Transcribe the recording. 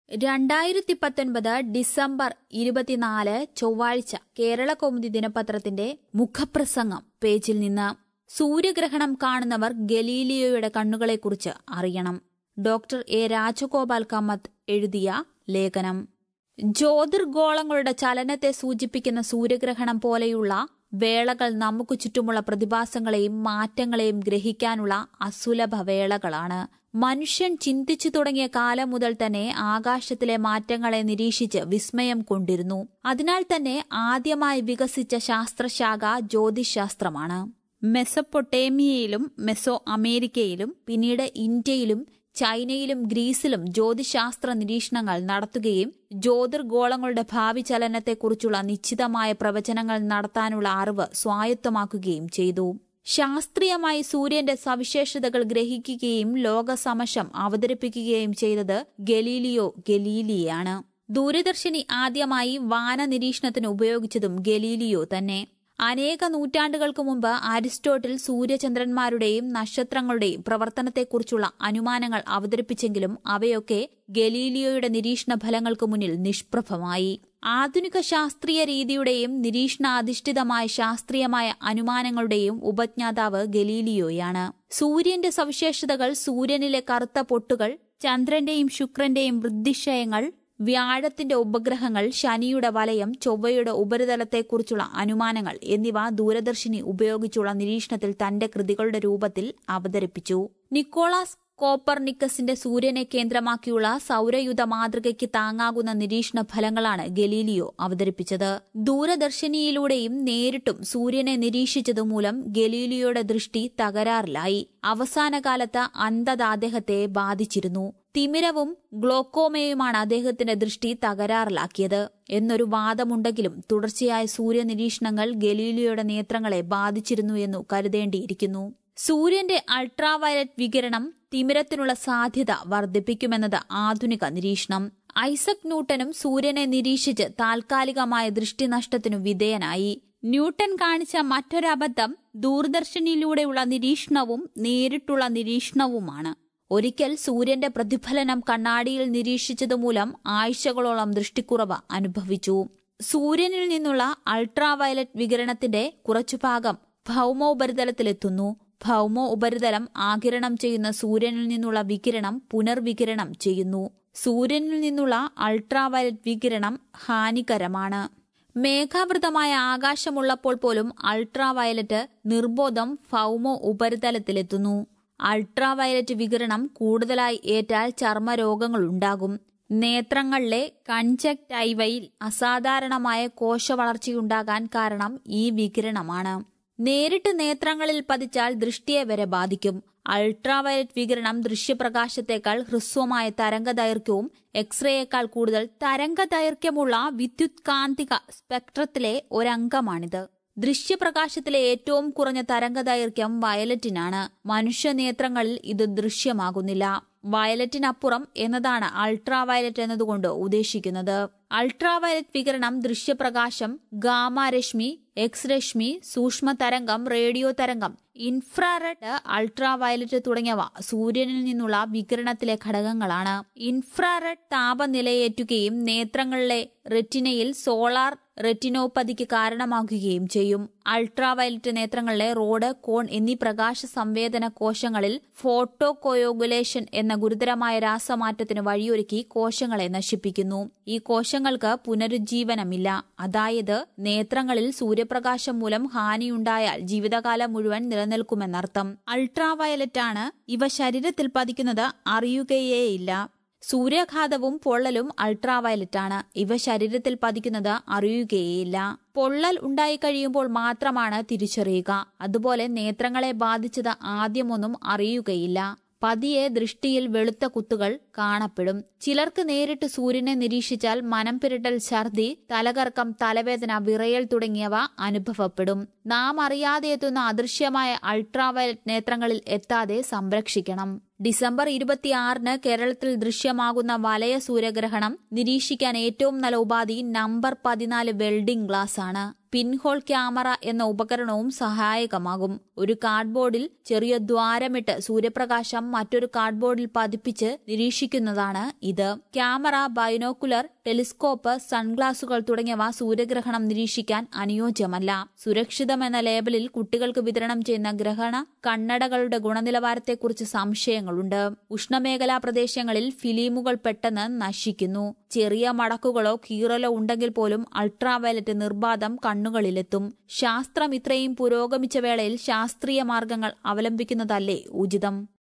രണ്ടായിരത്തി പത്തൊൻപത് ഡിസംബർ ഇരുപത്തിനാല് ചൊവ്വാഴ്ച കേരള കൗമുദി ദിനപത്രത്തിന്റെ മുഖപ്രസംഗം പേജിൽ നിന്ന് സൂര്യഗ്രഹണം കാണുന്നവർ ഗലീലിയോയുടെ കണ്ണുകളെക്കുറിച്ച് അറിയണം ഡോക്ടർ എ രാജഗോപാൽ കമ്മത്ത് എഴുതിയ ലേഖനം ജ്യോതിർഗോളങ്ങളുടെ ചലനത്തെ സൂചിപ്പിക്കുന്ന സൂര്യഗ്രഹണം പോലെയുള്ള വേളകൾ നമുക്ക് ചുറ്റുമുള്ള പ്രതിഭാസങ്ങളെയും മാറ്റങ്ങളെയും ഗ്രഹിക്കാനുള്ള അസുലഭ വേളകളാണ് മനുഷ്യൻ ചിന്തിച്ചു തുടങ്ങിയ കാലം മുതൽ തന്നെ ആകാശത്തിലെ മാറ്റങ്ങളെ നിരീക്ഷിച്ച് വിസ്മയം കൊണ്ടിരുന്നു അതിനാൽ തന്നെ ആദ്യമായി വികസിച്ച ശാസ്ത്രശാഖ ജ്യോതിശാസ്ത്രമാണ് മെസപ്പൊട്ടേമിയയിലും മെസോ അമേരിക്കയിലും പിന്നീട് ഇന്ത്യയിലും ചൈനയിലും ഗ്രീസിലും ജ്യോതിശാസ്ത്ര നിരീക്ഷണങ്ങൾ നടത്തുകയും ജ്യോതിർഗോളങ്ങളുടെ ഭാവി ചലനത്തെക്കുറിച്ചുള്ള നിശ്ചിതമായ പ്രവചനങ്ങൾ നടത്താനുള്ള അറിവ് സ്വായത്തമാക്കുകയും ചെയ്തു ശാസ്ത്രീയമായി സൂര്യന്റെ സവിശേഷതകൾ ഗ്രഹിക്കുകയും ലോകസമക്ഷം അവതരിപ്പിക്കുകയും ചെയ്തത് ഗലീലിയോ ഗലീലിയാണ് ദൂരദർശിനി ആദ്യമായി വാന നിരീക്ഷണത്തിന് ഉപയോഗിച്ചതും ഗലീലിയോ തന്നെ അനേക നൂറ്റാണ്ടുകൾക്ക് മുമ്പ് അരിസ്റ്റോട്ടിൽ സൂര്യചന്ദ്രന്മാരുടെയും നക്ഷത്രങ്ങളുടെയും പ്രവർത്തനത്തെക്കുറിച്ചുള്ള അനുമാനങ്ങൾ അവതരിപ്പിച്ചെങ്കിലും അവയൊക്കെ ഗലീലിയോയുടെ നിരീക്ഷണ ഫലങ്ങൾക്ക് മുന്നിൽ നിഷ്പ്രഭമായി ആധുനിക ശാസ്ത്രീയ രീതിയുടെയും നിരീക്ഷണാധിഷ്ഠിതമായ ശാസ്ത്രീയമായ അനുമാനങ്ങളുടെയും ഉപജ്ഞാതാവ് ഗലീലിയോയാണ് സൂര്യന്റെ സവിശേഷതകൾ സൂര്യനിലെ കറുത്ത പൊട്ടുകൾ ചന്ദ്രന്റെയും ശുക്രന്റെയും വൃദ്ധിക്ഷയങ്ങൾ വ്യാഴത്തിന്റെ ഉപഗ്രഹങ്ങൾ ശനിയുടെ വലയം ചൊവ്വയുടെ ഉപരിതലത്തെക്കുറിച്ചുള്ള അനുമാനങ്ങൾ എന്നിവ ദൂരദർശിനി ഉപയോഗിച്ചുള്ള നിരീക്ഷണത്തിൽ തന്റെ കൃതികളുടെ രൂപത്തിൽ അവതരിപ്പിച്ചു നിക്കോളാസ് കോപ്പർനിക്കസിന്റെ സൂര്യനെ കേന്ദ്രമാക്കിയുള്ള സൗരയുധ മാതൃകയ്ക്ക് താങ്ങാകുന്ന നിരീക്ഷണ ഫലങ്ങളാണ് ഗലീലിയോ അവതരിപ്പിച്ചത് ദൂരദർശിനിയിലൂടെയും നേരിട്ടും സൂര്യനെ നിരീക്ഷിച്ചതുമൂലം ഗലീലിയോയുടെ ദൃഷ്ടി തകരാറിലായി അവസാന കാലത്ത് അന്ധത അദ്ദേഹത്തെ ബാധിച്ചിരുന്നു തിമിരവും ഗ്ലോക്കോമയുമാണ് അദ്ദേഹത്തിന്റെ ദൃഷ്ടി തകരാറിലാക്കിയത് എന്നൊരു വാദമുണ്ടെങ്കിലും തുടർച്ചയായ സൂര്യനിരീക്ഷണങ്ങൾ ഗലീലിയോയുടെ നേത്രങ്ങളെ ബാധിച്ചിരുന്നു എന്നു കരുതേണ്ടിയിരിക്കുന്നു സൂര്യന്റെ അൾട്രാവയലറ്റ് വികിരണം തിമിരത്തിനുള്ള സാധ്യത വർദ്ധിപ്പിക്കുമെന്നത് ആധുനിക നിരീക്ഷണം ഐസക് ന്യൂട്ടനും സൂര്യനെ നിരീക്ഷിച്ച് താൽക്കാലികമായ ദൃഷ്ടിനഷ്ടത്തിനു വിധേയനായി ന്യൂട്ടൻ കാണിച്ച മറ്റൊരബദ്ധം ദൂരദർശനിലൂടെയുള്ള നിരീക്ഷണവും നേരിട്ടുള്ള നിരീക്ഷണവുമാണ് ഒരിക്കൽ സൂര്യന്റെ പ്രതിഫലനം കണ്ണാടിയിൽ നിരീക്ഷിച്ചതുമൂലം ആഴ്ചകളോളം ദൃഷ്ടിക്കുറവ് അനുഭവിച്ചു സൂര്യനിൽ നിന്നുള്ള അൾട്രാവയലറ്റ് വികിരണത്തിന്റെ കുറച്ചു ഭാഗം ഭൗമോപരിതലത്തിലെത്തുന്നു ഭൗമോ ഉപരിതലം ആകിരണം ചെയ്യുന്ന സൂര്യനിൽ നിന്നുള്ള വികിരണം പുനർവികിരണം ചെയ്യുന്നു സൂര്യനിൽ നിന്നുള്ള അൾട്രാവയലറ്റ് വികിരണം ഹാനികരമാണ് മേഘാവൃതമായ ആകാശമുള്ളപ്പോൾ പോലും അൾട്രാവയലറ്റ് നിർബോധം ഭൗമോ ഉപരിതലത്തിലെത്തുന്നു അൾട്രാവയലറ്റ് വികിരണം കൂടുതലായി ഏറ്റാൽ ചർമ്മരോഗങ്ങളുണ്ടാകും നേത്രങ്ങളിലെ കൺജക്ടൈവയിൽ അസാധാരണമായ കോശവളർച്ചയുണ്ടാകാൻ കാരണം ഈ വികിരണമാണ് നേരിട്ട് നേത്രങ്ങളിൽ പതിച്ചാൽ ദൃഷ്ടിയെ വരെ ബാധിക്കും അൾട്രാവയലറ്റ് വികിരണം ദൃശ്യപ്രകാശത്തേക്കാൾ ഹ്രസ്വമായ തരംഗദൈർഘ്യവും എക്സ്റേയേക്കാൾ കൂടുതൽ തരംഗദൈർഘ്യമുള്ള വിദ്യുത് കാന്തിക സ്പെക്ട്രത്തിലെ ഒരംഗമാണിത് ദൃശ്യപ്രകാശത്തിലെ ഏറ്റവും കുറഞ്ഞ തരംഗദൈർഘ്യം വയലറ്റിനാണ് മനുഷ്യനേത്രങ്ങളിൽ ഇത് ദൃശ്യമാകുന്നില്ല വയലറ്റിനപ്പുറം എന്നതാണ് അൾട്രാവയലറ്റ് എന്നതുകൊണ്ട് ഉദ്ദേശിക്കുന്നത് അൾട്രാവയലറ്റ് വികിരണം ദൃശ്യപ്രകാശം ഗാമാരശ്മി എക്സ് രശ്മി സൂക്ഷ്മ തരംഗം റേഡിയോ തരംഗം ഇൻഫ്രാറെഡ് അൾട്രാവയലറ്റ് തുടങ്ങിയവ സൂര്യനിൽ നിന്നുള്ള വികിരണത്തിലെ ഘടകങ്ങളാണ് ഇൻഫ്രാറെഡ് താപനിലയേറ്റുകയും നേത്രങ്ങളിലെ റെറ്റിനയിൽ സോളാർ റെറ്റിനോപ്പതിക്ക് കാരണമാകുകയും ചെയ്യും അൾട്രാവയലറ്റ് നേത്രങ്ങളിലെ റോഡ് കോൺ എന്നീ പ്രകാശ സംവേദന കോശങ്ങളിൽ ഫോട്ടോകോയോഗുലേഷൻ എന്ന ഗുരുതരമായ രാസമാറ്റത്തിന് വഴിയൊരുക്കി കോശങ്ങളെ നശിപ്പിക്കുന്നു ഈ കോശങ്ങൾക്ക് പുനരുജ്ജീവനമില്ല അതായത് നേത്രങ്ങളിൽ സൂര്യപ്രകാശം മൂലം ഹാനിയുണ്ടായാൽ ജീവിതകാലം മുഴുവൻ നിലനിൽക്കുമെന്നർത്ഥം അൾട്രാവയലറ്റ് ആണ് ഇവ ശരീരത്തിൽ പതിക്കുന്നത് അറിയുകയേയില്ല സൂര്യാഘാതവും പൊള്ളലും അൾട്രാവയലറ്റ് ആണ് ഇവ ശരീരത്തിൽ പതിക്കുന്നത് അറിയുകയേയില്ല പൊള്ളൽ ഉണ്ടായിക്കഴിയുമ്പോൾ മാത്രമാണ് തിരിച്ചറിയുക അതുപോലെ നേത്രങ്ങളെ ബാധിച്ചത് ആദ്യമൊന്നും അറിയുകയില്ല പതിയെ ദൃഷ്ടിയിൽ വെളുത്ത കുത്തുകൾ കാണപ്പെടും ചിലർക്ക് നേരിട്ട് സൂര്യനെ നിരീക്ഷിച്ചാൽ മനം പിരട്ടൽ ഛർദി തലകറക്കം തലവേദന വിറയൽ തുടങ്ങിയവ അനുഭവപ്പെടും നാം അറിയാതെ എത്തുന്ന അദൃശ്യമായ അൾട്രാവയലറ്റ് നേത്രങ്ങളിൽ എത്താതെ സംരക്ഷിക്കണം ഡിസംബർ ഇരുപത്തിയാറിന് കേരളത്തിൽ ദൃശ്യമാകുന്ന വലയ സൂര്യഗ്രഹണം നിരീക്ഷിക്കാൻ ഏറ്റവും നല്ല ഉപാധി നമ്പർ പതിനാല് വെൽഡിംഗ് ഗ്ലാസ് ആണ് പിൻഹോൾ ക്യാമറ എന്ന ഉപകരണവും സഹായകമാകും ഒരു കാർഡ്ബോർഡിൽ ചെറിയ ദ്വാരമിട്ട് സൂര്യപ്രകാശം മറ്റൊരു കാർഡ്ബോർഡിൽ പതിപ്പിച്ച് നിരീക്ഷിക്കുന്നതാണ് ഇത് ക്യാമറ ബൈനോക്കുലർ ടെലിസ്കോപ്പ് സൺഗ്ലാസുകൾ തുടങ്ങിയവ സൂര്യഗ്രഹണം നിരീക്ഷിക്കാൻ അനുയോജ്യമല്ല സുരക്ഷിതമെന്ന ലേബലിൽ കുട്ടികൾക്ക് വിതരണം ചെയ്യുന്ന ഗ്രഹണ കണ്ണടകളുടെ ഗുണനിലവാരത്തെക്കുറിച്ച് സംശയങ്ങളുണ്ട് ഉഷ്ണമേഖലാ പ്രദേശങ്ങളിൽ ഫിലിമുകൾ പെട്ടെന്ന് നശിക്കുന്നു ചെറിയ മടക്കുകളോ കീറലോ ഉണ്ടെങ്കിൽ പോലും അൾട്രാവയലറ്റ് നിർബാധം കണ്ണുകളിലെത്തും ശാസ്ത്രം ഇത്രയും പുരോഗമിച്ച വേളയിൽ ശാസ്ത്രീയ മാർഗങ്ങൾ അവലംബിക്കുന്നതല്ലേ ഉചിതം